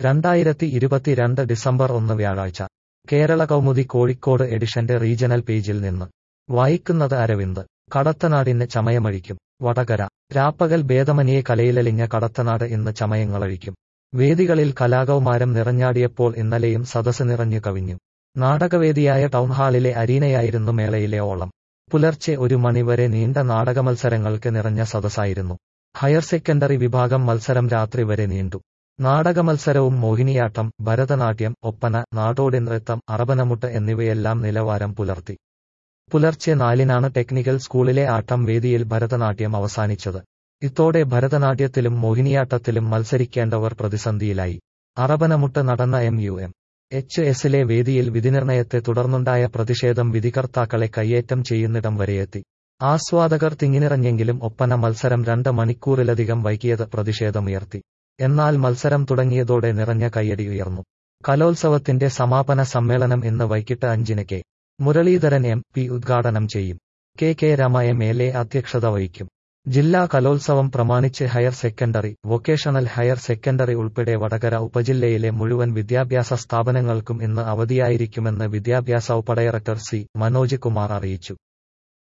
രണ്ടായിരത്തി ഇരുപത്തിരണ്ട് ഡിസംബർ ഒന്ന് വ്യാഴാഴ്ച കേരള കൗമുദി കോഴിക്കോട് എഡിഷന്റെ റീജണൽ പേജിൽ നിന്ന് വായിക്കുന്നത് അരവിന്ദ് കടത്തനാടിന് ചമയമഴിക്കും വടകര രാപ്പകൽ ഭേദമനിയെ കലയിലലിഞ്ഞ കടത്തനാട് ഇന്ന് ചമയങ്ങളഴിക്കും വേദികളിൽ കലാകൗമാരം നിറഞ്ഞാടിയപ്പോൾ ഇന്നലെയും സദസ് നിറഞ്ഞു കവിഞ്ഞു നാടകവേദിയായ ടൗൺഹാളിലെ അരീനയായിരുന്നു മേളയിലെ ഓളം പുലർച്ചെ ഒരു മണിവരെ നീണ്ട നാടകമത്സരങ്ങൾക്ക് നിറഞ്ഞ സദസ്സായിരുന്നു ഹയർ സെക്കൻഡറി വിഭാഗം മത്സരം രാത്രി വരെ നീണ്ടു നാടകമത്സരവും മോഹിനിയാട്ടം ഭരതനാട്യം ഒപ്പന നാടോടി നൃത്തം അറബനമുട്ട് എന്നിവയെല്ലാം നിലവാരം പുലർത്തി പുലർച്ചെ നാലിനാണ് ടെക്നിക്കൽ സ്കൂളിലെ ആട്ടം വേദിയിൽ ഭരതനാട്യം അവസാനിച്ചത് ഇതോടെ ഭരതനാട്യത്തിലും മോഹിനിയാട്ടത്തിലും മത്സരിക്കേണ്ടവർ പ്രതിസന്ധിയിലായി അറബനമുട്ട് നടന്ന എം യു എം എച്ച് എസിലെ വേദിയിൽ വിധിനിർണയത്തെ തുടർന്നുണ്ടായ പ്രതിഷേധം വിധികർത്താക്കളെ കയ്യേറ്റം ചെയ്യുന്നിടം വരെയെത്തി ആസ്വാദകർ തിങ്ങിനിറഞ്ഞെങ്കിലും ഒപ്പന മത്സരം രണ്ട് മണിക്കൂറിലധികം വൈകിയത് പ്രതിഷേധമുയർത്തി എന്നാൽ മത്സരം തുടങ്ങിയതോടെ നിറഞ്ഞ കയ്യടി ഉയർന്നു കലോത്സവത്തിന്റെ സമാപന സമ്മേളനം ഇന്ന് വൈകിട്ട് അഞ്ചിന് കെ മുരളീധരൻ എം പി ഉദ്ഘാടനം ചെയ്യും K K Rama M L A അധ്യക്ഷത വഹിക്കും ജില്ലാ കലോത്സവം പ്രമാണിച്ച് higher secondary vocational higher secondary ഉൾപ്പെടെ വടകര ഉപജില്ലയിലെ മുഴുവൻ വിദ്യാഭ്യാസ സ്ഥാപനങ്ങൾക്കും ഇന്ന് അവധിയായിരിക്കുമെന്ന് വിദ്യാഭ്യാസ ഉപഡയറക്ടർ സി മനോജ് കുമാർ അറിയിച്ചു